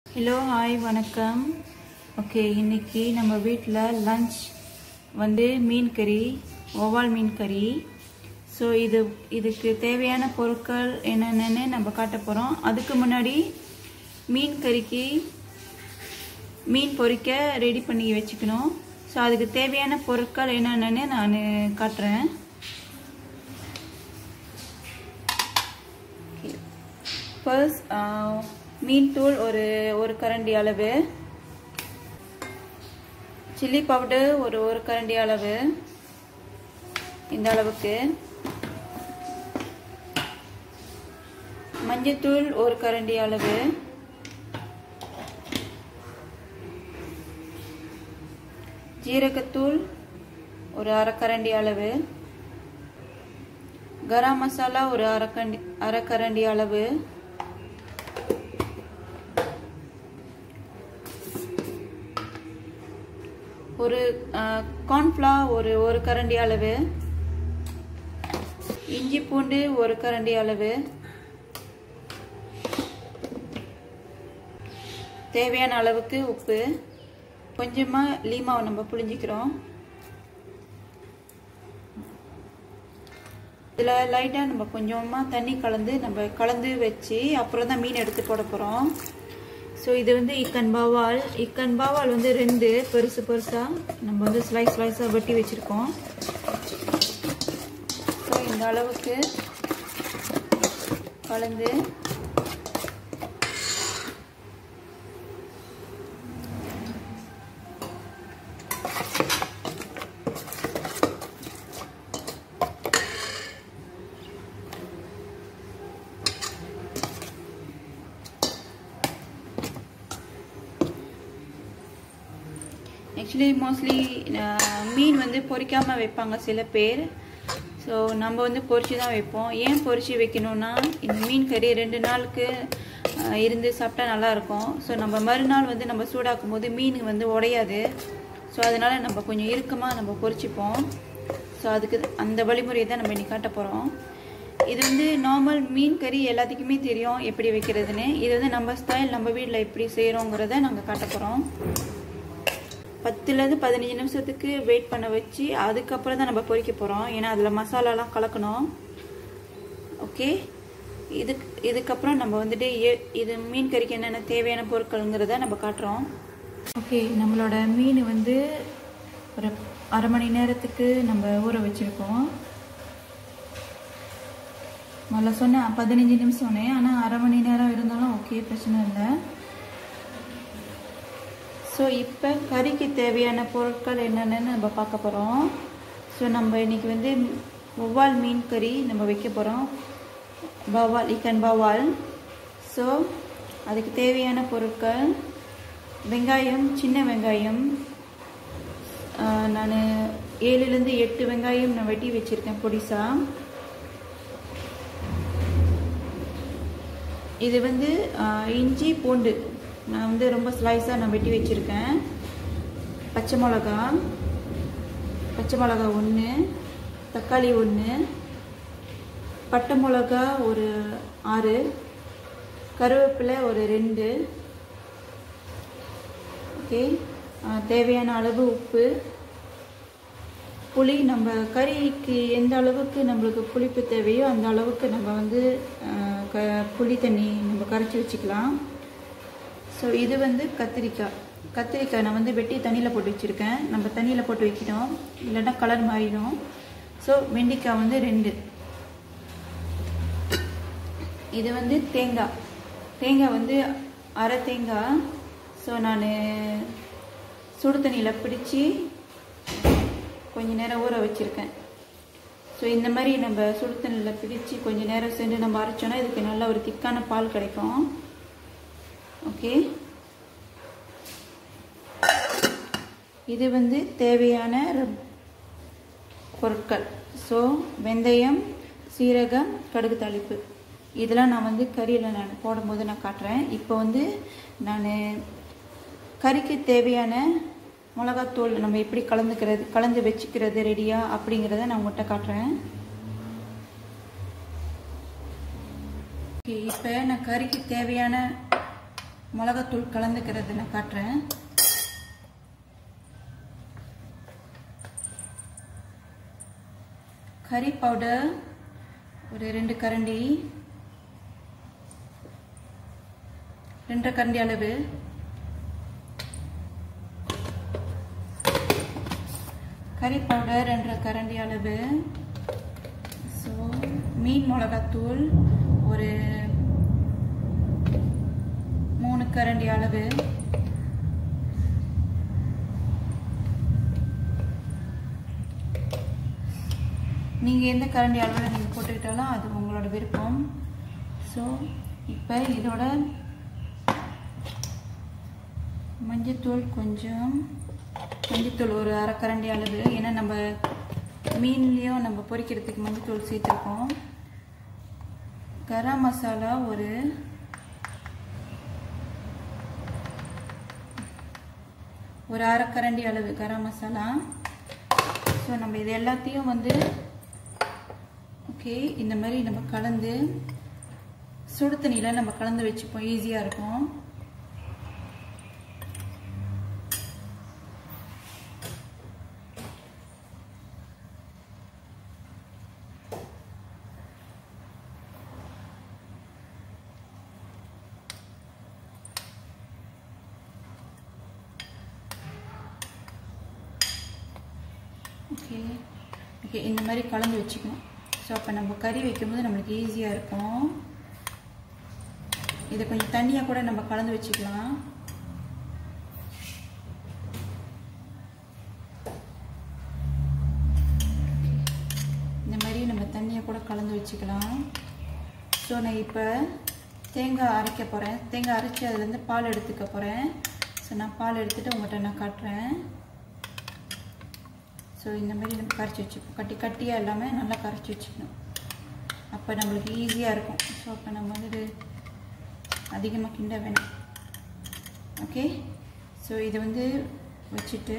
Hello hi வணக்கம் okay இன்னைக்கு நம்ம வீட்டில் லஞ்ச் வந்து மீன் கறி ஓவால் மீன் கறி ஸோ இது இதுக்கு தேவையான பொருட்கள் என்னென்னு நம்ம காட்ட போகிறோம் அதுக்கு முன்னாடி மீன் கறிக்கு மீன் பொரிக்க ரெடி பண்ணி வச்சுக்கணும் ஸோ அதுக்கு தேவையான பொருட்கள் என்னென்னு நான் காட்டுறேன் ஃபர்ஸ்ட் மீன் தூள் ஒரு ஒரு கரண்டி அளவு சில்லி பவுடர் ஒரு ஒரு கரண்டி அளவு இந்த அளவுக்கு மஞ்சத்தூள் ஒரு கரண்டி அளவு ஜீரகத்தூள் ஒரு அரை கரண்டி அளவு கரம் மசாலா ஒரு அரைக்கண்டி அரை கரண்டி அளவு ஒரு கார்ன்ஃப்ளா ஒரு ஒரு கரண்டி அளவு இஞ்சி பூண்டு ஒரு கரண்டி அளவு தேவையான அளவுக்கு உப்பு கொஞ்சமாக லீமாவை நம்ம புளிஞ்சிக்கிறோம் இதில் லைட்டாக நம்ம கொஞ்சமாக தண்ணி கலந்து நம்ம கலந்து வச்சு அப்புறம் தான் மீன் எடுத்து போட போகிறோம் ஸோ இது வந்து இக்கன் பாவால் இக்கன் பாவால் வந்து ரெண்டு பெருசு பெருசாக நம்ம வந்து ஸ்லைஸ் ஸ்லைஸாக வெட்டி வச்சுருக்கோம் ஸோ இந்த அளவுக்கு கலந்து ஆக்சுவலி மோஸ்ட்லி மீன் வந்து பொரிக்காமல் வைப்பாங்க சில பேர் ஸோ நம்ம வந்து பொரிச்சு தான் வைப்போம் ஏன் பொரிச்சு வைக்கணும்னா இந்த மீன் கறி ரெண்டு நாளுக்கு இருந்து சாப்பிட்டா நல்லாயிருக்கும் ஸோ நம்ம மறுநாள் வந்து நம்ம சூடாக்கும் போது மீன் வந்து உடையாது ஸோ அதனால் நம்ம கொஞ்சம் இறுக்கமாக நம்ம பொரிச்சிப்போம் ஸோ அதுக்கு அந்த வழிமுறையை தான் நம்ம இன்னைக்கு காட்ட போகிறோம் இது வந்து நார்மல் மீன் கறி எல்லாத்துக்குமே தெரியும் எப்படி வைக்கிறதுன்னு இது வந்து நம்ம ஸ்டைல் நம்ம வீட்டில் எப்படி செய்கிறோங்கிறத நாங்கள் காட்ட போகிறோம் பத்துலேருந்து பதினஞ்சு நிமிஷத்துக்கு வெயிட் பண்ண வச்சு அதுக்கப்புறம் தான் நம்ம பொரிக்க போகிறோம் ஏன்னா அதில் மசாலாலாம் கலக்கணும் ஓகே இதுக்கு இதுக்கப்புறம் நம்ம வந்துட்டு இது மீன் கறிக்கு என்னென்ன தேவையான பொருட்கள்ங்கிறத நம்ம காட்டுறோம் ஓகே நம்மளோட மீன் வந்து ஒரு அரை மணி நேரத்துக்கு நம்ம ஊற வச்சுருக்கோம் முதல்ல சொன்னேன் பதினஞ்சு நிமிஷம்னே ஆனால் அரை மணி நேரம் இருந்தாலும் ஓகே பிரச்சனை இல்லை ஸோ இப்போ கறிக்கு தேவையான பொருட்கள் என்னென்னு நம்ம பார்க்க போகிறோம் ஸோ நம்ம இன்றைக்கி வந்து வவ்வால் மீன் கறி நம்ம வைக்க போகிறோம் பவால் இக்கன் பவால் ஸோ அதுக்கு தேவையான பொருட்கள் வெங்காயம் சின்ன வெங்காயம் நான் ஏழுலேருந்து எட்டு வெங்காயம் நான் வெட்டி வச்சுருக்கேன் பொடிசாக இது வந்து இஞ்சி பூண்டு நான் வந்து ரொம்ப ஸ்லைஸாக நான் வெட்டி வச்சுருக்கேன் பச்சை மிளகா பச்சை மிளகா ஒன்று தக்காளி ஒன்று பட்டை மிளகா ஒரு ஆறு கருவேப்பிலை ஒரு ரெண்டு ஓகே தேவையான அளவு உப்பு புளி நம்ம கறிக்கு எந்த அளவுக்கு நம்மளுக்கு புளிப்பு தேவையோ அந்த அளவுக்கு நம்ம வந்து க புளி தண்ணி நம்ம கரைச்சி வச்சுக்கலாம் ஸோ இது வந்து கத்திரிக்காய் கத்திரிக்காய் நான் வந்து வெட்டி தண்ணியில் போட்டு வச்சுருக்கேன் நம்ம தண்ணியில் போட்டு வைக்கணும் இல்லைன்னா கலர் மாறிடும் ஸோ வெண்டிக்காய் வந்து ரெண்டு இது வந்து தேங்காய் தேங்காய் வந்து அரை தேங்காய் ஸோ நான் சுடு தண்ணியில் பிடிச்சி கொஞ்ச நேரம் ஊற வச்சுருக்கேன் ஸோ இந்த மாதிரி நம்ம சுடு தண்ணியில் பிடிச்சி கொஞ்சம் நேரம் சென்று நம்ம அரைச்சோன்னா இதுக்கு நல்ல ஒரு திக்கான பால் கிடைக்கும் ஓகே இது வந்து தேவையான பொருட்கள் ஸோ வெந்தயம் சீரகம் கடுகு தாளிப்பு இதெல்லாம் நான் வந்து கறியில் நான் போடும்போது நான் காட்டுறேன் இப்போ வந்து நான் கறிக்கு தேவையான மிளகாத்தூள் நம்ம எப்படி கலந்துக்கிறது கலந்து வச்சுக்கிறது ரெடியாக அப்படிங்கிறத நான் உங்கள்கிட்ட காட்டுறேன் ஓகே இப்போ நான் கறிக்கு தேவையான மிளகாத்தூள் கலந்துக்கிறது நான் காட்டுறேன் கறி பவுடர் ஒரு ரெண்டு கரண்டி ரெண்டரை கரண்டி அளவு கறி பவுடர் ரெண்டரை கரண்டி அளவு ஸோ மீன் மிளகாத்தூள் ஒரு மூணு கரண்டி அளவு நீங்கள் எந்த கரண்டி அளவில் நீங்கள் போட்டுக்கிட்டாலும் அது உங்களோட விருப்பம் ஸோ இப்போ இதோட மஞ்சத்தூள் கொஞ்சம் மஞ்சத்தூள் ஒரு அரை கரண்டி அளவு ஏன்னா நம்ம மீன்லேயும் நம்ம பொரிக்கிறதுக்கு மஞ்சத்தூள் சேர்த்துருக்கோம் கரம் மசாலா ஒரு ஒரு அரை கரண்டி அளவு கரம் மசாலா ஸோ நம்ம இது எல்லாத்தையும் வந்து ஓகே இந்த மாதிரி நம்ம கலந்து சுடு தண்ணியில் நம்ம கலந்து வச்சுப்போம் ஈஸியாக இருக்கும் ஓகே ஓகே இந்த மாதிரி கலந்து வச்சுக்கணும் ஸோ அப்போ நம்ம கறி வைக்கும்போது நம்மளுக்கு ஈஸியாக இருக்கும் இதை கொஞ்சம் தண்ணியாக கூட நம்ம கலந்து வச்சுக்கலாம் இந்த மாதிரி நம்ம தண்ணியை கூட கலந்து வச்சுக்கலாம் ஸோ நான் இப்போ தேங்காய் அரைக்க போகிறேன் தேங்காய் அரைச்சி அதுலேருந்து பால் எடுத்துக்க போகிறேன் ஸோ நான் பால் எடுத்துகிட்டு உங்கள்கிட்ட நான் காட்டுறேன் ஸோ இந்த மாதிரி நம்ம கரைச்சி வச்சுப்போம் கட்டி கட்டியாக இல்லாமல் நல்லா கரைச்சி வச்சுக்கணும் அப்போ நம்மளுக்கு ஈஸியாக இருக்கும் ஸோ அப்போ நம்ம வந்து அதிகமாக கிண்ட வேணாம் ஓகே ஸோ இதை வந்து வச்சுட்டு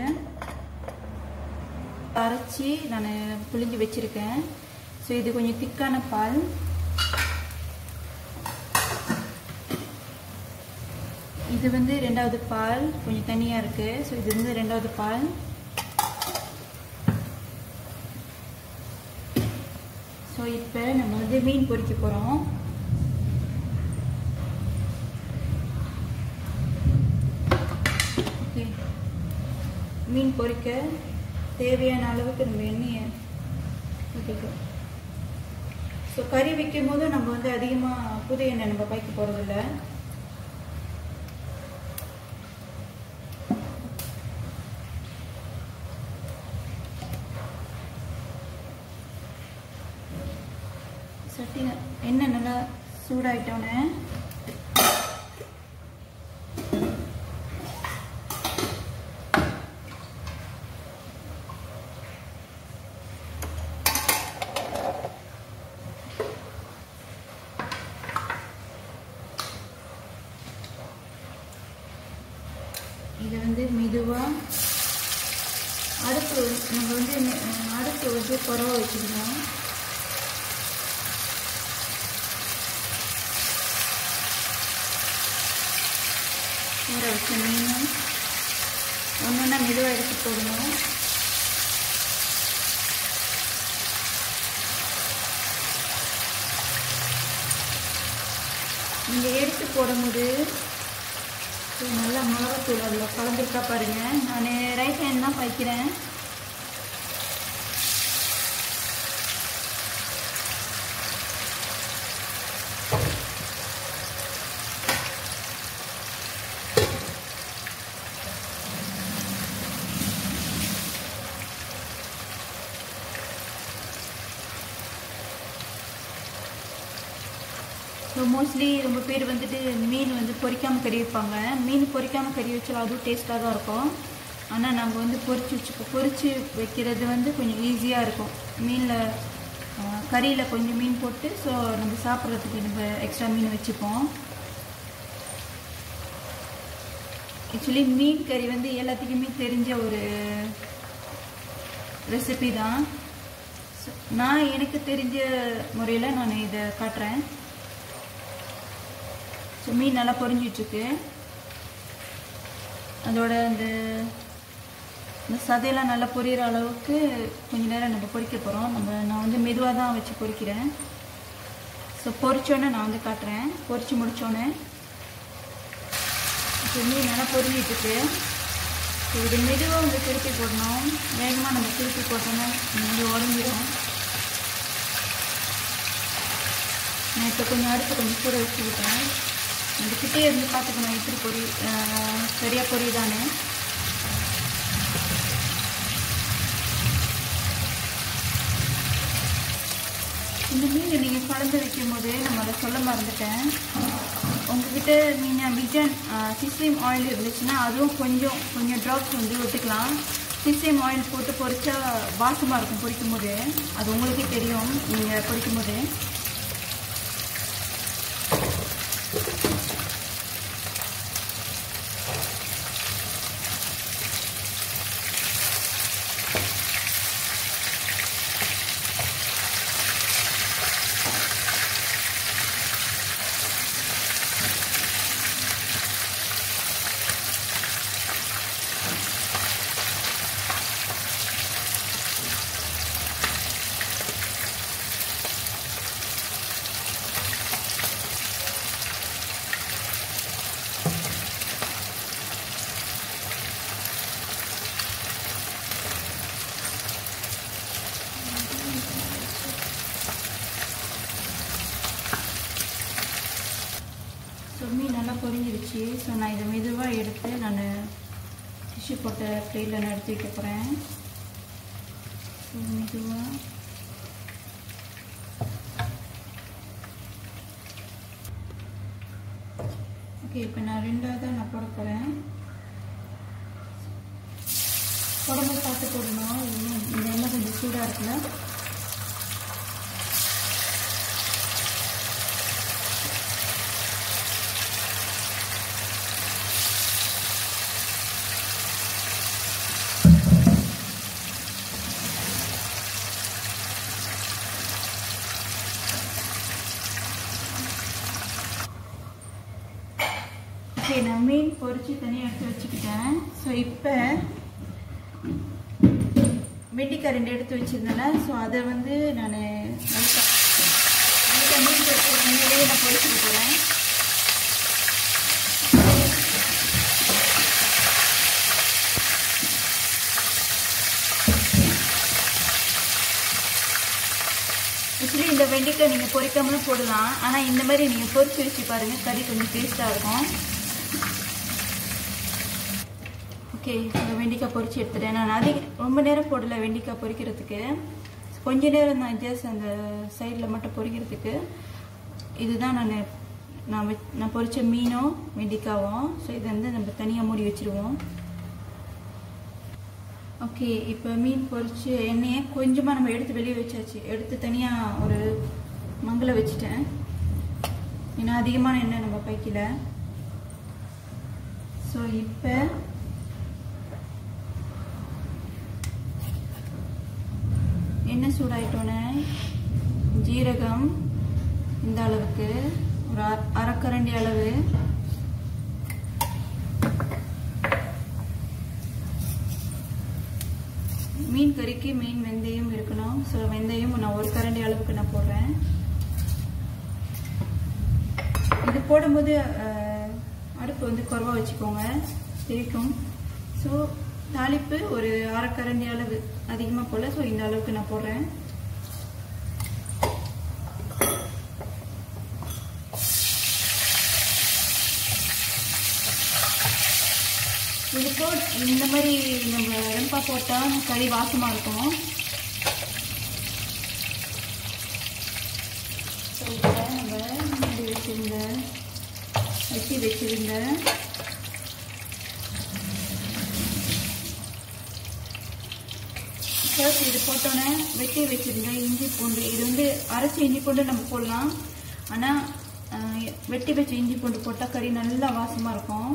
அரைச்சி நான் புளிஞ்சு வச்சுருக்கேன் ஸோ இது கொஞ்சம் திக்கான பால் இது வந்து ரெண்டாவது பால் கொஞ்சம் தனியாக இருக்குது ஸோ இது வந்து ரெண்டாவது பால் ஸோ இப்போ நம்ம வந்து மீன் பொரிக்க போகிறோம் ஓகே மீன் பொரிக்க தேவையான அளவுக்கு நம்ம எண்ணெயை ஊற்றிக்கலாம் ஸோ கறி வைக்கும் போது நம்ம வந்து அதிகமாக புது எண்ணெய் நம்ம பாய்க்க போகிறதில்ல சட்டி எண்ணெய் நல்லா சூடாயிட்டோன்னே இதை வந்து மெதுவாக அடுப்பு நம்ம வந்து அஹ், அடுப்பு வந்து குறவா வச்சுக்கணும் ஊற வச்ச மீன் ஒன்று ஒன்றா மெதுவாக எடுத்து போடணும் நீங்கள் எடுத்து போடும்போது ஸோ நல்லா மிளகாத்தூள் அதில் கலந்துருக்கா பாருங்கள் நான் ரைட் ஹேண்ட் தான் வைக்கிறேன் ஸோ மோஸ்ட்லி ரொம்ப பேர் வந்துட்டு மீன் வந்து பொரிக்காமல் கறி வைப்பாங்க மீன் பொரிக்காமல் கறி வச்சாலும் அதுவும் டேஸ்ட்டாக தான் இருக்கும் ஆனால் நாங்கள் வந்து பொரிச்சு வச்சுப்போம் பொரிச்சு வைக்கிறது வந்து கொஞ்சம் ஈஸியாக இருக்கும் மீனில் கறியில் கொஞ்சம் மீன் போட்டு ஸோ நம்ம சாப்பிட்றதுக்கு நம்ம எக்ஸ்ட்ரா மீன் வச்சுப்போம் ஆக்சுவலி மீன் கறி வந்து எல்லாத்துக்குமே தெரிஞ்ச ஒரு ரெசிபி தான் So, நான் எனக்கு தெரிஞ்ச முறையில் நான் இதை காட்டுறேன் ஸோ மீன் நல்லா பொரிஞ்சிட்ருக்கு அதோட அந்த இந்த சதையெல்லாம் நல்லா பொரியிற அளவுக்கு கொஞ்ச நேரம் நம்ம பொரிக்க போகிறோம் நம்ம நான் வந்து மெதுவாக தான் வச்சு பொரிக்கிறேன் ஸோ பொரிச்சோன்னே நான் வந்து காட்டுறேன் பொரிச்சு முடிச்சோன்னே இப்போ மீன் நல்லா பொரிஞ்சிட்டு இருக்கு ஸோ இது மெதுவாக வந்து திருப்பி போடணும் வேகமாக நம்ம திருப்பி போட்டோம்னா இது உடஞ்சிடும் நான் இப்போ கொஞ்சம் அடுத்து கொஞ்சம் கூட வச்சுக்கிட்டேன் அந்த கிட்டே இருந்து பார்த்துக்கணும் எப்படி பொரி ஆஹ், சரியா பொரியுதானே இந்த மீன் நீங்கள் கலந்து வைக்கும் போது நம்ம அதை சொல்ல மறந்துட்டேன் உங்ககிட்ட நீங்கள் விஜன் சிஸ்லிம் ஆயில் இருந்துச்சுன்னா அதுவும் கொஞ்சம் கொஞ்சம் ட்ராப்ஸ் வந்து விட்டுக்கலாம் சிஸ்லிம் ஆயில் போட்டு பொரிச்சா வாசமாக இருக்கும் பொரிக்கும் போது அது உங்களுக்கே தெரியும் நீங்கள் பொரிக்கும் போது ஸோ மீன் நல்லா பொரிஞ்சிருச்சு ஸோ நான் இதை மெதுவாக எடுத்து நான் டிஷ்யூ போட்ட பிளேட்டில் நான் எடுத்து வைக்க போகிறேன் ஸோ மெதுவாக ஓகே இப்போ நான் ரெண்டாவது நான் போட போகிறேன் போடும்போது பார்த்து போடணும் இன்னும் இந்த எண்ணெய் கொஞ்சம் சூடாக இருக்குல்ல ஓகே நான் மீன் பொரிச்சு தனியாக எடுத்து வச்சுக்கிட்டேன் ஸோ இப்போ வெண்டிக்காய் ரெண்டு எடுத்து வச்சிருந்தேன்ல ஸோ அதை வந்து நான் லைட்டாக லைட்டாக மீன் பொரிச்சு எண்ணெயிலேயே நான் பொரிச்சுக்க போகிறேன் ஆக்சுவலி இந்த வெண்டைக்காய் நீங்கள் பொரிக்காமலும் போடலாம் ஆனால் இந்த மாதிரி நீங்கள் பொரிச்சு வச்சு பாருங்கள் கறி கொஞ்சம் டேஸ்ட்டாக இருக்கும் ஓகே இந்த வெண்டைக்காய் பொரிச்சு எடுத்துட்டேன் நான் அதிக ரொம்ப நேரம் போடல வெண்டைக்காய் பொரிக்கிறதுக்கு கொஞ்ச நேரம் தான் ஜஸ்ட் அந்த சைடில் மட்டும் பொரிக்கிறதுக்கு இதுதான் நான் நான் வெ- நான் பொரிச்ச மீனும் வெண்டைக்காவும் ஸோ இதை வந்து நம்ம தனியாக மூடி வச்சுருவோம் ஓகே இப்போ மீன் பொரிச்சு எண்ணெயை கொஞ்சமாக நம்ம எடுத்து வெளியே வச்சாச்சு எடுத்து தனியாக ஒரு மங்களை வச்சுட்டேன் ஏன்னா அதிகமான எண்ணெய் நம்ம பைக்கல ஸோ இப்போ எண்ணெய் சூடாயிட்டோன்னே ஜீரகம் இந்த அளவுக்கு ஒரு அர- அரைக்கரண்டி அளவு மீன் கறிக்கு மீன் வெந்தயம் இருக்கணும் ஸோ வெந்தயம் நான் ஒரு கரண்டி அளவுக்கு நான் போடுறேன் இது போடும்போது அஹ், அடுப்பு வந்து குறவா வச்சுக்கோங்க தெரிக்கும் ஸோ தாளிப்பு ஒரு அரை கரண்டி அளவு அதிகமாக போல ஸோ இந்த அளவுக்கு நான் போடுறேன் இது போ இந்த மாதிரி நம்ம வெண்பா போட்டால் கறி வாசமாக இருக்கும் ஸோ இப்போ நம்ம முன்னாடி வச்சிருந்த வெட்டி வச்சிருந்த ஃபர்ஸ்ட் இது போட்டோன்னே வெட்டி வச்சிருந்த இஞ்சி பூண்டு இது வந்து அரைச்சி இஞ்சி பூண்டு நம்ம போடலாம் ஆனால் வெட்டி வச்ச இஞ்சி பூண்டு போட்டால் கறி நல்லா வாசமாக இருக்கும்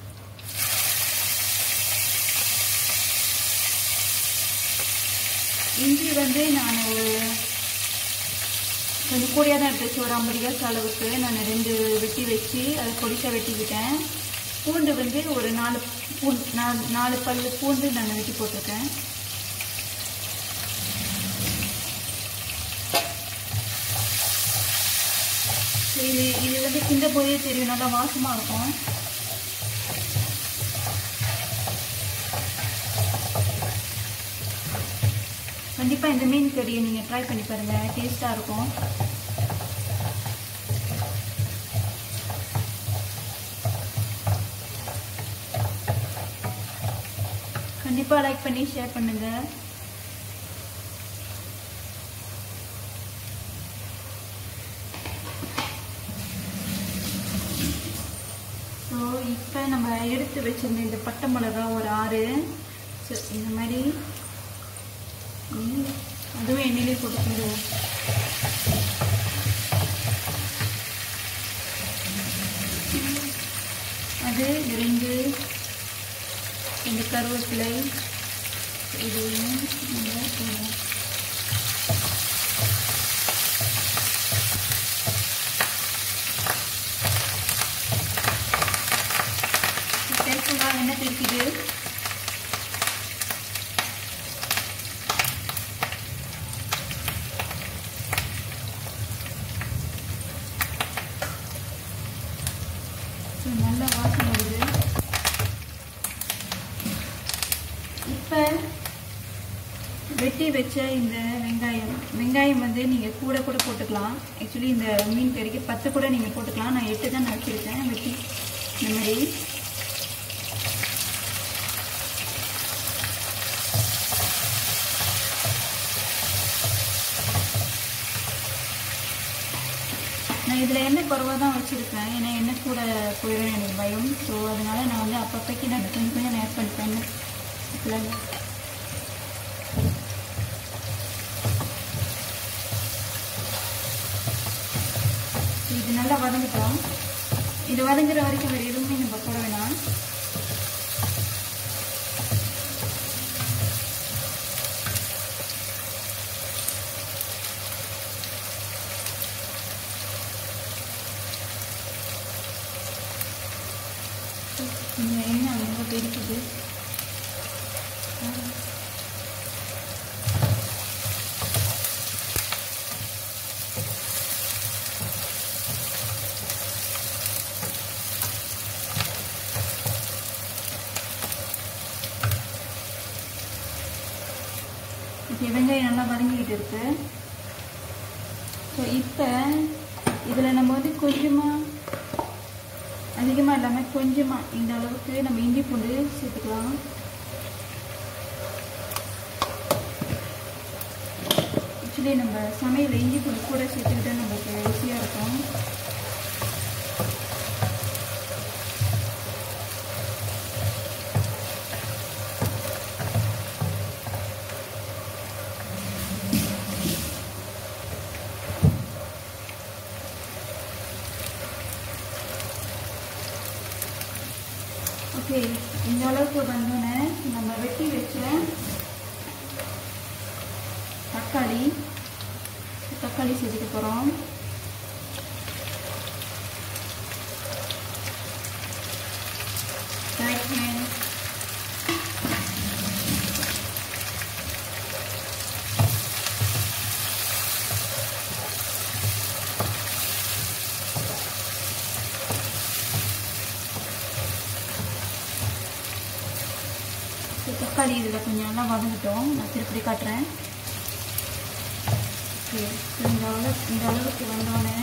இஞ்சி வந்து நான் ஒரு கொஞ்சம் கூடியாக தான் எடுத்து வச்சு ஒரு ஐம்பது கிளாஸ் அளவுக்கு நான் ரெண்டு வெட்டி வச்சு அதை பொடிசாக வெட்டிக்கிட்டேன் பூண்டு வந்து ஒரு நாலு பூண்டு நாலு நாலு பல் பூண்டு நான் வெட்டி போட்டிருக்கேன் இது இது வந்து கிண்ட போதே தெரியும் நல்லா வாசமாக இருக்கும் கண்டிப்பாக இந்த மீன் கறியை நீங்கள் ட்ரை பண்ணி பாருங்கள் டேஸ்ட்டாக இருக்கும் கண்டிப்பாக லைக் பண்ணி ஷேர் பண்ணுங்கள் ஸோ இப்போ நம்ம எடுத்து வச்சிருந்த இந்த பட்டை மிளகா ஒரு ஆறு ஸோ இந்த மாதிரி ம், அதுவும் எண்ணெயிலே போட்டுக்கிடுவோம் அது இந்த ரெண்டு இந்த கருவேப்பிலை இதையும் நம்ம போடுவோம் சேர்த்துலாம் என்ன தெரிக்குது ஸோ நல்ல வாசனை வருது இப்போ வெட்டி வச்ச இந்த வெங்காயம் வெங்காயம் வந்து நீங்கள் கூட கூட போட்டுக்கலாம் ஆக்சுவலி இந்த மீன் கறிக்கு பத்து கூட நீங்கள் போட்டுக்கலாம் நான் எட்டு தான் நான் வச்சுருக்கேன் வெட்டி இந்த மாதிரி நான் இதில் எண்ணெய் குறவாக தான் வச்சுருக்கேன் ஏன்னா எண்ணெய் கூட போயிடும் எனக்கு பயம் ஸோ அதனால நான் வந்து அப்பப்போக்கி நான் கொஞ்சம் கொஞ்சம் ஆட் பண்ணிப்பேன் இதில் இது நல்லா வதங்கிட்டோம் இது வதங்குற வரைக்கும் வேறு எதுவுமே நம்ம போட வேணாம் இந்த எண்ணெய் ரொம்ப தெரிக்குது இப்போ வெங்காயம் நல்லா வதங்கிக்கிட்டு இருக்கு ஸோ இப்போ இதில் நம்ம வந்து கொஞ்சமாக அதிகமாக இல்லாமல் கொஞ்சமாக இந்த அளவுக்கு நம்ம இஞ்சி பூண்டு சேர்த்துக்கலாம் ஆக்சுவலி நம்ம சமையல் இஞ்சி பூண்டு கூட சேர்த்துக்கிட்டா நமக்கு ருசியாக இருக்கும் ஓகே இந்த அளவுக்கு வந்தோடனே நம்ம வெட்டி வச்ச தக்காளி தக்காளி சேர்த்துக்க போகிறோம் தக்காளி இதில் கொஞ்சம் நல்லா வதங்கிட்டோம் நான் திருப்பி காட்டுறேன் ஓகே இந்த அளவு இந்த அளவுக்கு வந்தோடனே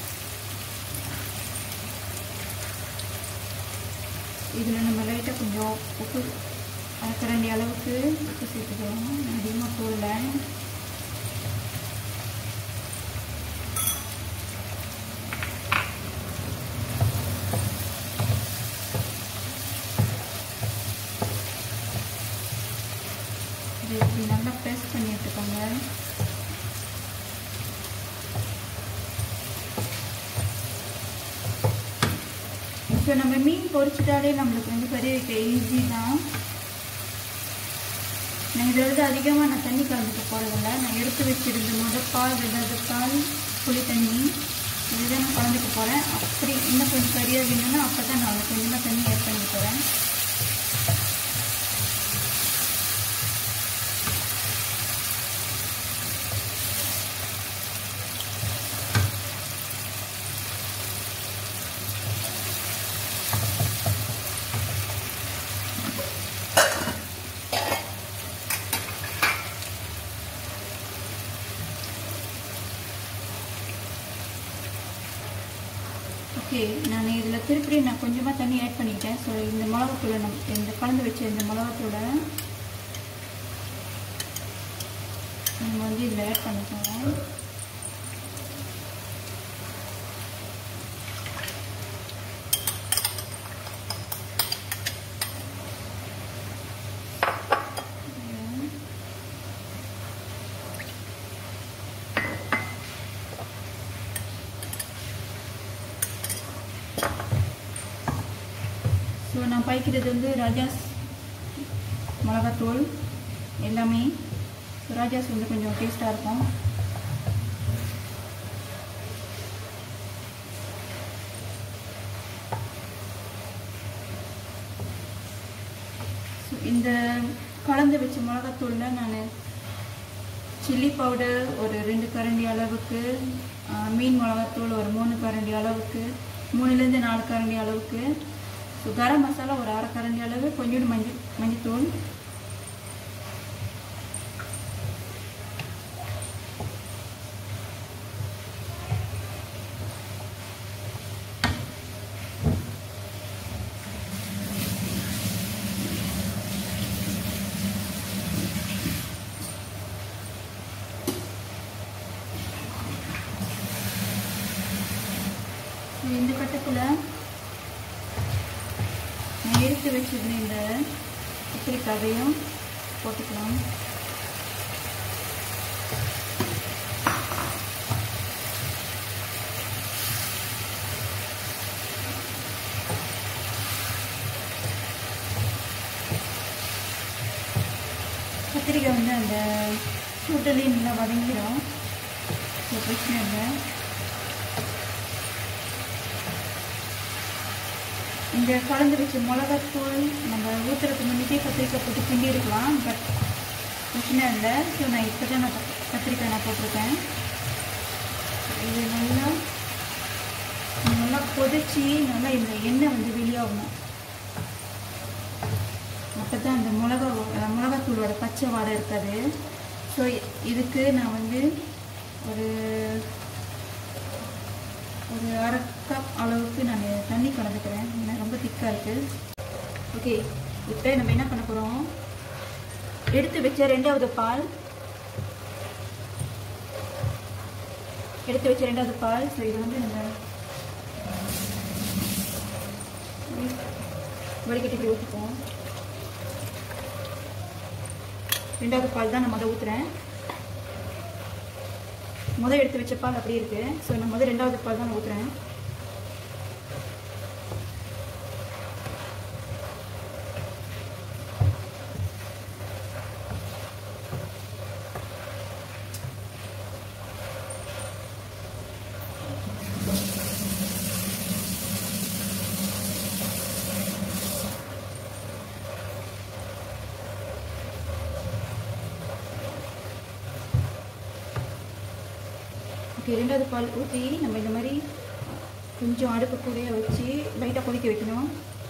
இதில் நம்ம லைட்டாக கொஞ்சம் உப்பு அரைக்கரண்டி அளவுக்கு உப்பு சேர்த்துக்கலாம் நான் அதிகமாக போடல இது இப்படி நல்லா ப்ரெஸ் பண்ணி எடுத்துக்கோங்க ஸோ நம்ம மீன் பொரிச்சிட்டாலே நம்மளுக்கு வந்து கறி வைக்க ஈஸி தான் நான் இதை விட அதிகமாக நான் தண்ணி கலந்துக்க போகிறதில்ல நான் எடுத்து வச்சிருந்த முத பால் ரெண்டாவது பால் புளி தண்ணி இதுதான் நான் கலந்துக்க போகிறேன் அப்படி இன்னும் கொஞ்சம் கறியாக வேணும்னா அப்போ தான் நான் கொஞ்சமாக தண்ணி ஆட் பண்ணி போகிறேன் ஓகே நான் இதில் திருப்பி நான் கொஞ்சமாக தண்ணி ஆட் பண்ணிட்டேன் ஸோ இந்த மிளகாத்தூளை நம் இந்த கலந்து வச்ச இந்த மிளகாத்தூளை நம்ம வந்து இதில் ஆட் பண்ணிக்கோங்க ஸோ நான் பாய்க்கிறது வந்து ராஜாஸ் மிளகாத்தூள் எல்லாமே ஸோ ராஜாஸ் வந்து கொஞ்சம் டேஸ்ட்டாக இருக்கும் ஸோ இந்த கலந்து வச்ச மிளகாத்தூளில் நான் சில்லி பவுடர் ஒரு ரெண்டு கரண்டி அளவுக்கு ஆ, மீன் மிளகாத்தூள் ஒரு மூணு கரண்டி அளவுக்கு மூணுலேருந்து நாலு கரண்டி அளவுக்கு ஸோ கரம் மசாலா ஒரு அரை கரண்டி அளவு கொஞ்சோண்டு மஞ்சள் மஞ்சத்தூள் ஸோ இந்த கட்டத்தில் நான் எடுத்து வச்சிருந்த இந்த கத்திரிக்காவையும் போட்டுக்கலாம் கத்திரிக்காய் வந்து அந்த சூட்டிலையும் நல்லா வதங்கிடும் ஸோ பிரச்சனை இல்லை இந்த கலந்து வச்ச மிளகாத்தூள் நம்ம ஊற்றுறதுக்கு முன்னாடியே கத்திரிக்காய் போட்டு கிண்டி இருக்கலாம் பட் பிரச்சனை இல்லை ஸோ நான் இப்போ தான் நான் கத்- கத்திரிக்காய் நான் போட்டிருக்கேன் இது நல்லா நல்லா கொதிச்சு நல்லா இந்த எண்ணெய் வந்து வெளியாகணும் அப்போ தான் அந்த மிளகா அஹ் மிளகாத்தூளோட பச்சை வாடை இருக்காது ஸோ இதுக்கு நான் வந்து ஒரு ஒரு அரை கப் அளவுக்கு நான் தண்ணி கலந்துக்கிறேன் ஏன்னா ரொம்ப திக்காக இருக்குது ஓகே இப்போ நம்ம என்ன பண்ண போகிறோம் எடுத்து வச்ச ரெண்டாவது பால் எடுத்து வச்ச ரெண்டாவது பால் ஸோ இது வந்து நம்ம வடிகட்டிக்கு ஊற்றிப்போம் ரெண்டாவது பால் தான் நான் முதல் ஊற்றுறேன் முதல் எடுத்து வச்ச பால் அப்படியே இருக்கு ஸோ நான் முதல் ரெண்டாவது பால் தான் நான் ஊற்றுறேன் ஓகே ரெண்டாவது பால் ஊற்றி நம்ம இந்த மாதிரி கொஞ்சம் அடுப்பு கூடயே வச்சு லைட்டாக கொதிக்க வைக்கணும்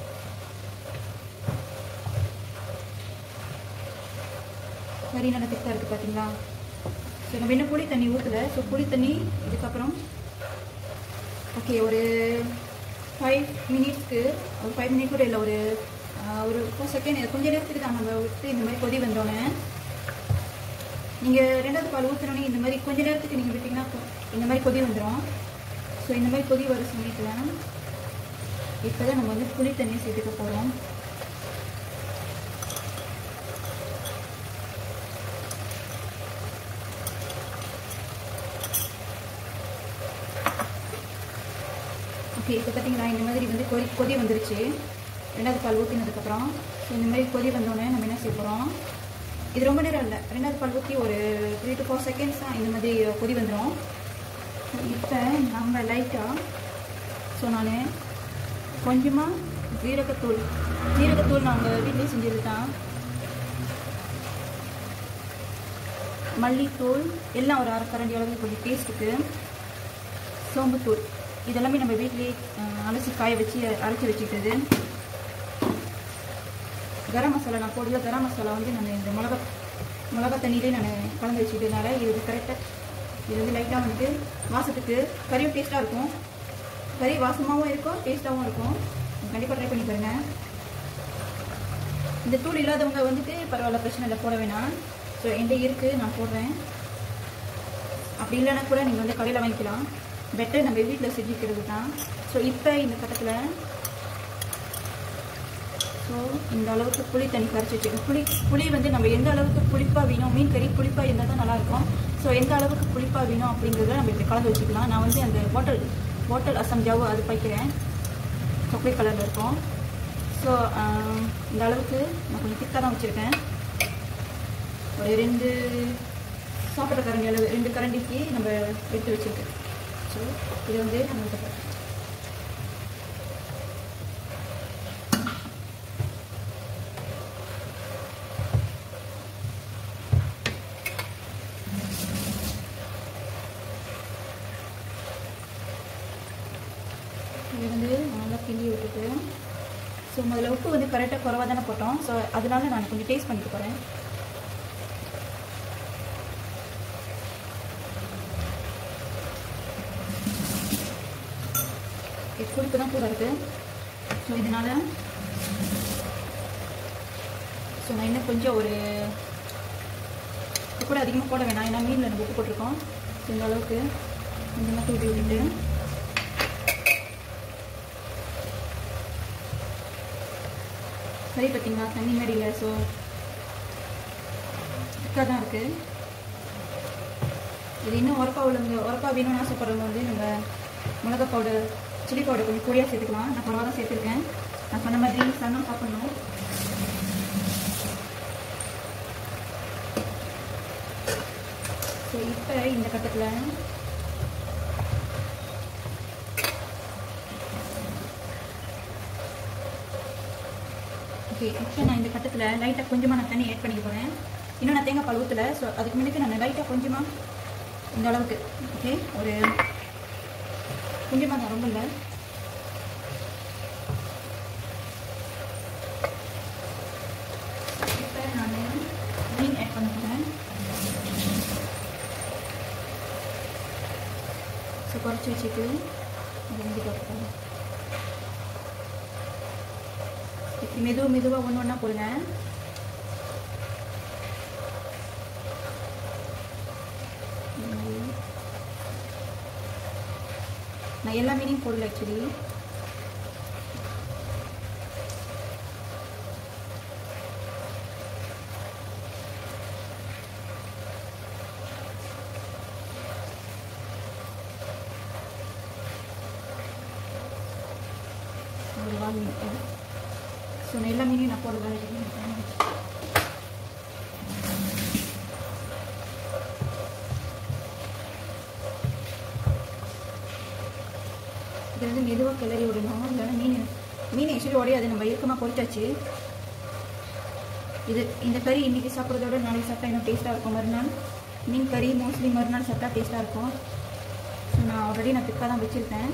கறி நல்லா திக்காக இருக்குது பார்த்தீங்களா ஸோ நம்ம இன்னும் புளி தண்ணி ஊற்றலை ஸோ புளி தண்ணி இதுக்கப்புறம் ஓகே ஒரு ஃபைவ் மினிட்ஸ்க்கு ஒரு ஃபைவ் மினிட் கூட இல்லை ஒரு ஆஹ், ஒரு ஃபோர் செகண்ட் கொஞ்ச நேரத்துக்கு தான் நம்ம விட்டு இந்த மாதிரி கொதி வந்தோடனே நீங்கள் ரெண்டாவது பால் ஊற்றுனோடனே இந்த மாதிரி கொஞ்ச நேரத்துக்கு நீங்கள் விட்டிங்கன்னா கொ- இந்த மாதிரி கொதி வந்துடும் ஸோ இந்த மாதிரி கொதி வர சமயத்தில் இப்போ தான் நம்ம வந்து புளி தண்ணியை சேர்த்துக்க போகிறோம் ஓகே இப்போ பார்த்தீங்களா இந்த மாதிரி வந்து கொதி கொதி வந்துருச்சு ரெண்டாவது பால் ஊற்றினதுக்கப்புறம் ஸோ இந்த மாதிரி கொதி வந்தோடனே நம்ம என்ன செய்ய போகிறோம் இது ரொம்ப நேரம் இல்லை ரெண்டாவது பால் ஊற்றி ஒரு த்ரீ டு ஃபோர் செகண்ட்ஸ் தான் இந்த மாதிரி கொதி வந்துடும் இப்போ நம்ம லைட்டாக ஸோ நான் கொஞ்சமாக ஜீரகத்தூள் ஜீரகத்தூள் நாங்கள் வீட்டிலே செஞ்சது தான் மல்லித்தூள் எல்லாம் ஒரு அரை கரண்டி அளவு கொஞ்சம் டேஸ்ட்டுக்கு சோம்புத்தூள் இதெல்லாமே நம்ம வீட்டிலேயே அஹ், அலசி காய வச்சு அரைச்சி வச்சுக்கிட்டது கரம் மசாலா நான் போடல கரம் மசாலா வந்து நான் இந்த மிளகா மிளகா தண்ணியிலே நான் கலந்து வச்சுக்கிட்டதுனால இது கரெக்டாக இது வந்து லைட்டாக வந்துட்டு வாசத்துக்கு கறியும் டேஸ்ட்டாக இருக்கும் கறி வாசமாகவும் இருக்கும் டேஸ்ட்டாகவும் இருக்கும் கண்டிப்பாக ட்ரை பண்ணி பாருங்க இந்த தூள் இல்லாதவங்க வந்துட்டு பரவாயில்ல பிரச்சனை இல்லை போட வேணாம் ஸோ என்கிட்ட இருக்குது நான் போடுறேன் அப்படி இல்லைன்னா கூட நீங்கள் வந்து கடையில் வாங்கிக்கலாம் பெட்டர் நம்ம வீட்டில் செஞ்சுக்கிறது தான் ஸோ இப்போ இந்த கட்டத்தில் ஸோ இந்த அளவுக்கு புளி தண்ணி கரைச்சி வச்சுக்கணும் புளி புளி வந்து நம்ம எந்த அளவுக்கு புளிப்பாக வேணும் மீன் கறி புளிப்பாக இருந்தால் தான் நல்லாயிருக்கும் ஸோ எந்த அளவுக்கு புளிப்பாக வேணும் அப்படிங்கிறத நம்ம இப்படி கலந்து வச்சுக்கலாம் நான் வந்து அந்த பாட்டில் பாட்டில் அசம் ஜவ்வு அது பைக்கிறேன் சாக்லேட் கலரில் இருக்கும் ஸோ இந்த அளவுக்கு நான் கொஞ்சம் திக்காக தான் வச்சுருக்கேன் ஒரு ரெண்டு சாப்பிட்ற கரண்டி அளவு ரெண்டு கரண்டிக்கு நம்ம எடுத்து வச்சுருக்கேன் ஸோ இது வந்து நம்ம ஊத்த போறோம். இது வந்து நல்லா கிண்டி விட்டுட்டு ஸோ முதல்ல உப்பு வந்து கரெக்டாக குறவாக தானே போட்டோம் ஸோ அதனால நான் கொஞ்சம் டேஸ்ட் பண்ணிட்டு போகிறேன் புளிப்பு தான் கூட இருக்குது ஸோ இதனால் ஸோ நான் இன்னும் கொஞ்சம் ஒரு உப்பு கூட அதிகமாக போட வேணாம் ஏன்னா மீனில் நம்ம உப்பு போட்டிருக்கோம் ஸோ இந்த அளவுக்கு கொஞ்சமாக தூட்டி விட்டுட்டு சரி பார்த்தீங்களா தண்ணி மாதிரி இல்லை ஸோ திக்காக தான் இருக்குது இது இன்னும் உரப்பா உள்ளவங்க உரப்பா வேணும்னு ஆசைப்படுறவங்க வந்து நம்ம மிளகா பவுடர் சில்லி பவுடர் கொஞ்சம் பொடியாக சேர்த்துக்கலாம் நான் பரவாயில்ல தான் சேர்த்துருக்கேன் நான் சொன்ன மாதிரி சன்னம் சாப்பிடணும் ஸோ இப்போ இந்த கட்டத்தில் ஓகே இப்போ நான் இந்த கட்டத்தில் லைட்டாக கொஞ்சமாக நான் தண்ணி ஆட் பண்ணிக்க போகிறேன் இன்னும் நான் தேங்காய் பால் ஊற்றலை ஸோ அதுக்கு முன்னாடி நான் லைட்டாக கொஞ்சமாக இந்த அளவுக்கு ஓகே ஒரு கொஞ்சமாக தான் ரொம்ப இல்லை இப்போ நான் மீன் ஆட் பண்ண போகிறேன் ஸோ குறைச்சி வச்சுட்டு இது வந்து பார்ப்போம் இப்படி மெதுவாக மெதுவாக ஒன்று ஒன்றா போடுங்க நான் எல்லா மீனையும் போடல ஆக்சுவலி ஒரு வால் மீன் ஸோ நான் எல்லா மீனையும் நான் போடுறேன் இது வந்து மெதுவாக கிளறி விடணும் இல்லைன்னா மீன் மீன் ஆக்சுவலி உடையாது நம்ம இறுக்கமாக பொரிச்சாச்சு இது இந்த கறி இன்றைக்கி சாப்பிட்றதோட நாளைக்கு சாப்பிட்டா இன்னும் டேஸ்ட்டாக இருக்கும் மறுநாள் மீன் கறி மோஸ்ட்லி மறுநாள் சாப்பிட்டா டேஸ்ட்டாக இருக்கும் ஸோ நான் ஆல்ரெடி நான் திக்காக தான் வச்சுருக்கேன்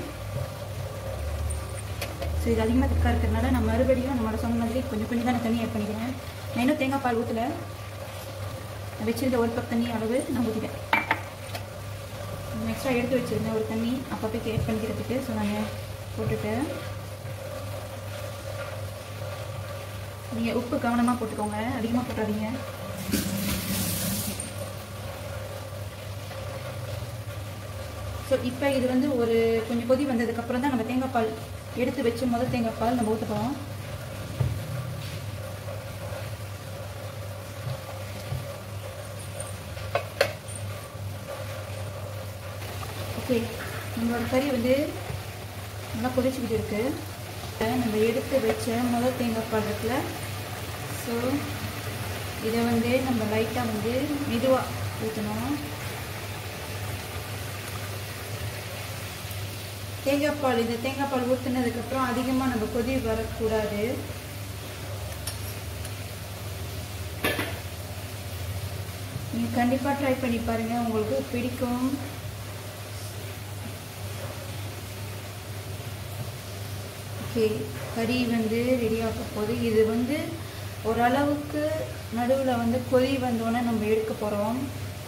ஸோ இது அதிகமாக திக்காக இருக்கிறதுனால நான் மறுபடியும் நம்மளோட சொன்ன மாதிரி கொஞ்சம் கொஞ்சம் தான் நான் தண்ணி ஆட் பண்ணிக்கிறேன் நான் இன்னும் தேங்காய் பால் ஊற்றல நான் வச்சிருந்த ஒரு கப் தண்ணி அளவு நான் ஊற்றிட்டேன் எக்ஸ்ட்ரா எடுத்து வச்சுருந்தேன் ஒரு தண்ணி அப்பப்போ ஆட் பண்ணிக்கிறதுக்கு ஸோ நான் போட்டுட்டு நீங்கள் உப்பு கவனமாக போட்டுக்கோங்க அதிகமாக போட்டாதீங்க ஸோ இப்போ இது வந்து ஒரு கொஞ்சம் கொதி வந்ததுக்கப்புறம் தான் நம்ம தேங்காய் பால் எடுத்து வச்சு முதல் தேங்காய் பால் நம்ம ஊற்ற போகிறோம் ஓகே நம்மளோட கறி வந்து நல்லா கொதிச்சுக்கிட்டு இருக்கு நம்ம எடுத்து வச்ச முதல் தேங்காய் பால் இருக்குல்ல ஸோ இதை வந்து நம்ம லைட்டாக வந்து மெதுவாக ஊற்றணும் தேங்காய் பால் இந்த தேங்காய் பால் ஊற்றுனதுக்கப்புறம் அதிகமாக நம்ம கொதி வரக்கூடாது நீங்கள் கண்டிப்பாக ட்ரை பண்ணி பாருங்கள் உங்களுக்கு பிடிக்கும் ஓகே கறி வந்து ரெடி ஆக போகுது இது வந்து ஓரளவுக்கு நடுவில் வந்து கொதி வந்தோடனே நம்ம எடுக்க போகிறோம்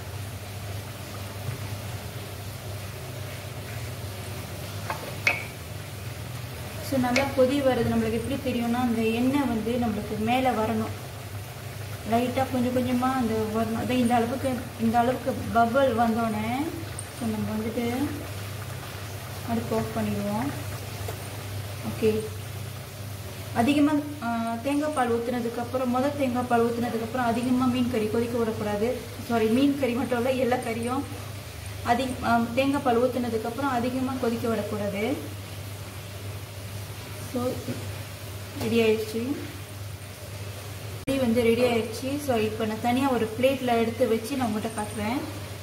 ஸோ நல்லா கொதி வருது நம்மளுக்கு எப்படி தெரியும்னா அந்த எண்ணெய் வந்து நம்மளுக்கு மேலே வரணும் லைட்டாக கொஞ்சம் கொஞ்சமாக அந்த வரணும் அதான் இந்த அளவுக்கு இந்த அளவுக்கு பபிள் வந்தோடனே ஸோ நம்ம வந்துட்டு அடுப்பு ஆஃப் பண்ணிடுவோம் ஓகே அதிகமாக தேங்காய் பால் ஊற்றுனதுக்கப்புறம் முதல் தேங்காய் பால் ஊற்றுனதுக்கப்புறம் அதிகமாக மீன் கறி கொதிக்க விடக்கூடாது சாரி மீன் கறி மட்டும் இல்லை எல்லா கறியும் அதிக தேங்காய் பால் ஊற்றுனதுக்கப்புறம் அதிகமாக கொதிக்க விடக்கூடாது ஸோ ரெடி ஆயிடுச்சு கறி வந்து ரெடி ஆயிடுச்சு ஸோ இப்போ நான் தனியாக ஒரு பிளேட்டில் எடுத்து வச்சு நான் உங்கள்கிட்ட காட்டுறேன்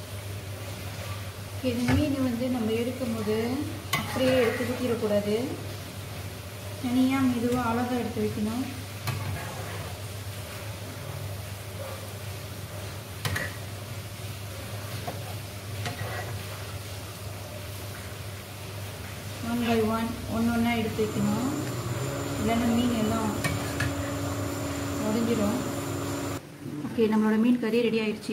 இது மீன் வந்து நம்ம எடுக்கும்போது அப்படியே எடுத்து ஊற்றிடக்கூடாது தனியாக மெதுவாக அழகாக எடுத்து வைக்கணும் ஒன் பை ஒன் ஒன்று ஒன்றா எடுத்து வைக்கணும் இல்லைன்னா மீன் எல்லாம் உடஞ்சிரும் ஓகே நம்மளோட மீன் கறி ரெடி ஆயிடுச்சு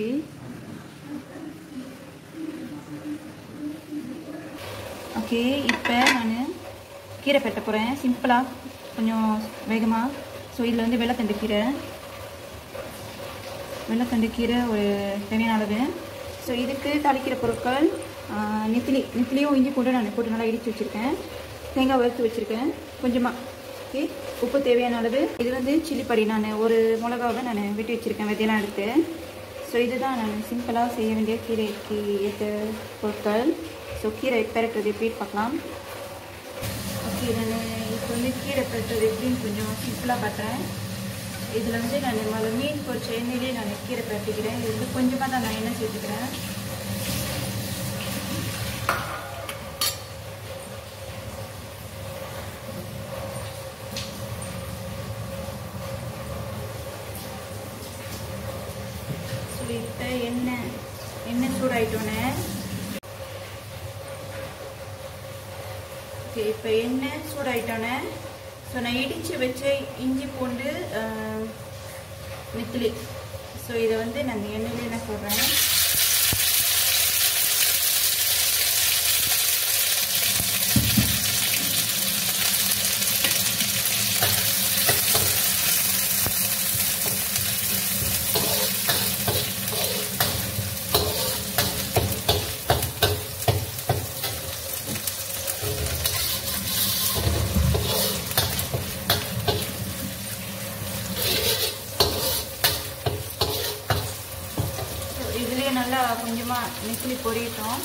ஓகே இப்போ நான் கீரை பெட்ட போகிறேன் சிம்பிளாக கொஞ்சம் வேகமாக ஸோ இதில் வந்து வெள்ளைத்தண்டு கீரை வெள்ளைத்தண்டு கீரை ஒரு தேவையான அளவு ஸோ இதுக்கு தாளிக்கிற பொருட்கள் ஆஹ், நெத்திலி நெத்திலியும் இஞ்சி போட்டு நான் போட்டு நல்லா இடித்து வச்சுருக்கேன் தேங்காய் வறுத்து வச்சுருக்கேன் கொஞ்சமாக ஓகே உப்பு தேவையான அளவு இது வந்து சில்லி படி நான் ஒரு மிளகாவை நான் வெட்டி வச்சுருக்கேன் விதையெல்லாம் எடுத்து ஸோ இதுதான் நான் சிம்பிளாக செய்ய வேண்டிய கீரைக்கு ஏற்ற பொருட்கள் ஸோ கீரை பெரட்டுறது எப்படி பார்க்கலாம் ஓகே நான் இப்போ வந்து கீரை பெரட்டுறது எப்படின்னு கொஞ்சம் சிம்பிளாக காட்டுறேன் இதில் வந்து நான் முதல்ல மீன் பொரிச்ச எண்ணெயிலே நான் கீரை பெரட்டிக்கிறேன் இது வந்து கொஞ்சமாக தான் நான் எண்ணெய் சேர்த்துக்கிறேன் ஸோ இப்போ எண்ணெய் எண்ணெய் சூடாயிட்டோன்னே ஓகே இப்போ எண்ணெய் சூடாயிட்டோன்னே ஸோ நான் இடித்து வச்ச இஞ்சி பூண்டு ஆஹ், நெத்திலி ஸோ இதை வந்து நான் இந்த எண்ணெயிலே நான் போடுறேன் ஸோ இதுலேயே நல்லா கொஞ்சமாக நெத்திலி பொரியட்டும்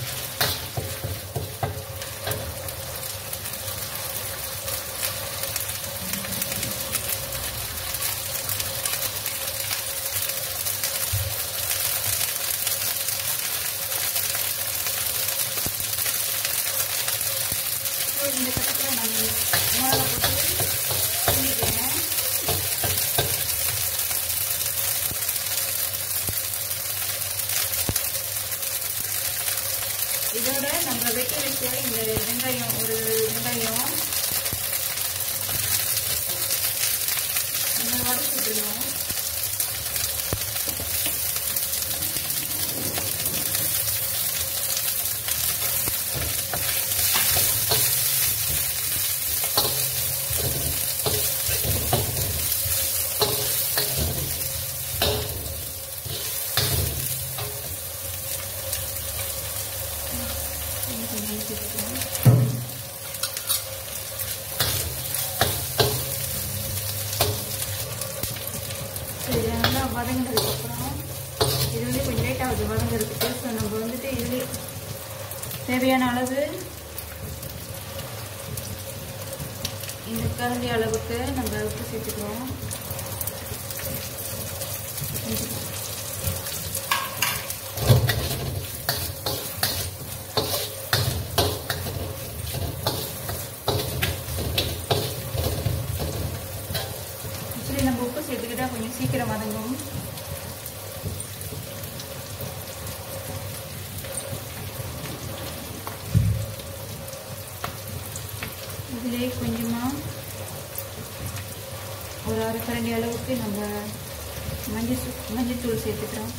ஸோ இந்த கட்டத்தில் நான் மிளகா போட்டு கிண்டிக்கிறேன் இதோட நம்ம வெட்டி வச்ச இந்த வெங்காயம் ஒரு வெங்காயம் நம்ம வதக்கிட்டுருவோம் கொஞ்சம் சேர்த்துக்கலாம் ஸோ இது நல்லா வதங்கினதுக்கப்புறம் இது வந்து கொஞ்சம் லேட் ஆகுது வதங்கிறதுக்கு ஸோ நம்ம வந்துட்டு இதுலேயே தேவையான அளவு இந்த கரண்டி அளவுக்கு நம்ம உப்பு சேர்த்துக்கிறோம் கொஞ்சம் சீக்கிரம் வதங்கும் இதிலே கொஞ்சமாக ஒரு அரை கரண்டி அளவுக்கு நம்ம மஞ்சள் மஞ்சள் சேர்த்துக்கிறோம்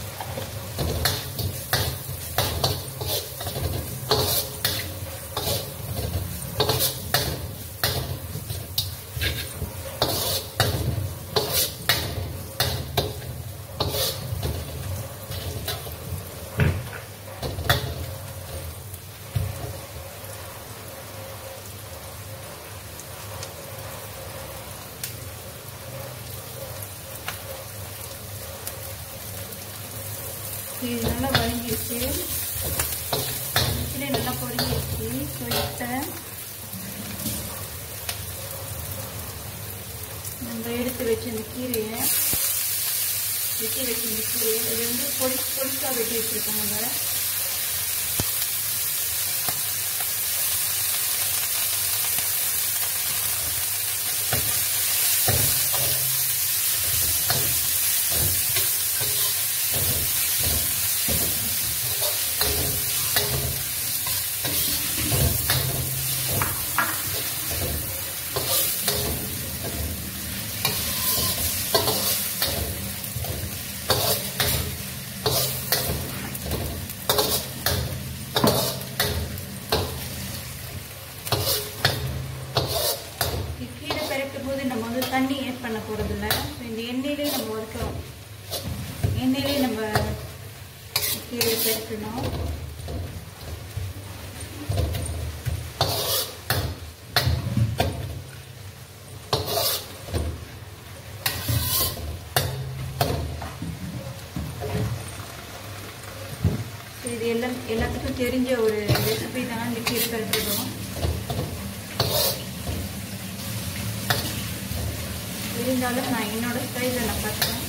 இது நல்லா வதங்கிடுச்சு இட்லி நல்லா பொரிஞ்சிருச்சு ஸோ இப்போ நம்ம எடுத்து வச்ச இந்த கீரையை வெட்டி வச்ச இந்த கீரையை இது வந்து பொடி பொடிசாக வெட்டி வச்சுருக்கோம் நம்ம கீரை பெரட்டும் போது நம்ம வந்து தண்ணி ஆட் பண்ண போகிறதில்ல ஸோ இந்த எண்ணெயிலே நம்ம வறுக்கிறோம் எண்ணெயிலே நம்ம கீரை பெரட்டணும் ஸோ இது எல்லாம் எல்லாத்துக்கும் தெரிஞ்ச ஒரு ரெசிபி தான் இந்த கீரை பெரட்டுறதும் இருந்தாலும் நான் என்னோட ஸ்டைலில் நான் பார்க்குறேன்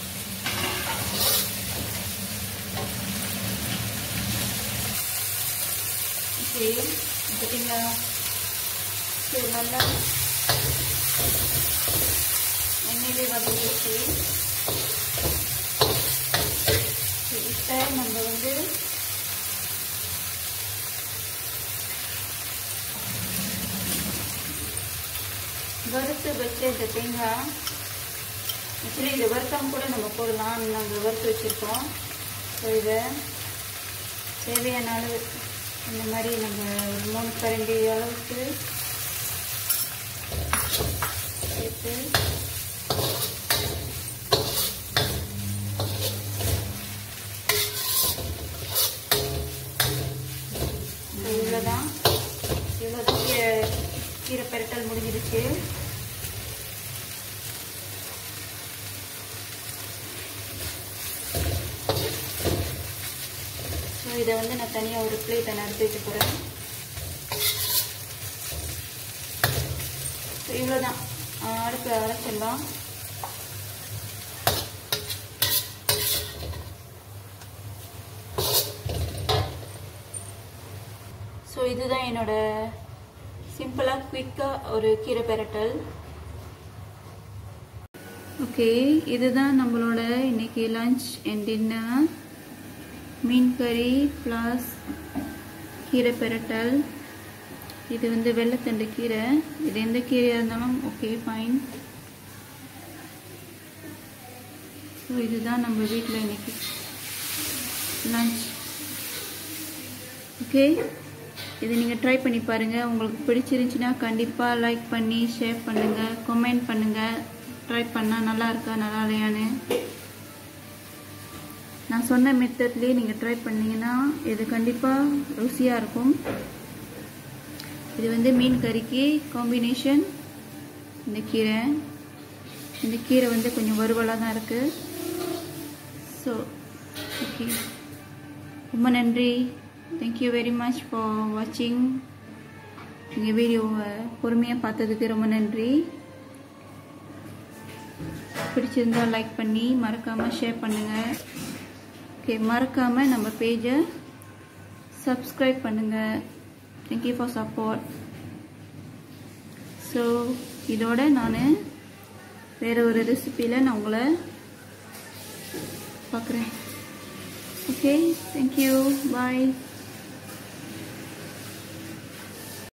ஓகே பார்த்தீங்களா சரி நல்லா எண்ணெயிலே வதங்கிடுச்சு சரி இப்போ நம்ம வந்து வறுத்து வச்ச இந்த தேங்காய் ஆக்சுவலி இந்த வறுக்காம கூட நம்ம போடலாம் நாங்கள் வறுத்து வச்சுருக்கோம் ஸோ இதை தேவையான அளவு இந்த மாதிரி நம்ம ஒரு மூணு கரண்டி அளவுக்கு சேர்த்து இவ்வளோதான் இவ்வளோதான் கீரை கீரை பெரட்டல் முடிஞ்சிருச்சு ஸோ இதை வந்து நான் தனியாக ஒரு பிளேட்டை நான் எடுத்து வைக்க போகிறேன் ஸோ இவ்வளோதான் அடுப்பு அரைச்சிடலாம் ஸோ இதுதான் என்னோட சிம்பிளாக குயிக்காக ஒரு கீரை பெரட்டல் ஓகே இதுதான் நம்மளோட இன்னைக்கு லஞ்ச் அண்ட் டின்னர் மீன் கறி ப்ளஸ் கீரை பெரட்டல் இது வந்து வெள்ளைத்தண்டு கீரை இது எந்த கீரையாக இருந்தாலும் ஓகே ஃபைன் ஸோ இதுதான் நம்ம வீட்டில் இன்னைக்கு லஞ்ச் ஓகே இது நீங்கள் ட்ரை பண்ணி பாருங்கள் உங்களுக்கு பிடிச்சிருந்துச்சின்னா கண்டிப்பாக லைக் பண்ணி ஷேர் பண்ணுங்கள் கமெண்ட் பண்ணுங்கள் ட்ரை பண்ணால் நல்லா இருக்கா நல்லா இல்லையான்னு நான் சொன்ன மெத்தட்லேயே நீங்கள் ட்ரை பண்ணீங்கன்னா இது கண்டிப்பாக ருசியாக இருக்கும் இது வந்து மீன் கறிக்கு காம்பினேஷன் இந்த கீரை இந்த கீரை வந்து கொஞ்சம் வறுவலாக தான் இருக்குது ஸோ ஓகே ரொம்ப நன்றி தேங்க்யூ வெரி மச் ஃபார் வாட்சிங் எங்கள் வீடியோவை பொறுமையாக பார்த்ததுக்கு ரொம்ப நன்றி பிடிச்சிருந்தா லைக் பண்ணி மறக்காமல் ஷேர் பண்ணுங்கள் ஓகே மறக்காமல் நம்ம பேஜை சப்ஸ்கிரைப் பண்ணுங்கள் தேங்க்யூ ஃபார் சப்போர்ட் ஸோ இதோட நான் வேறு ஒரு ரெசிப்பியில் நான் உங்களை பார்க்குறேன் ஓகே தேங்க்யூ பாய்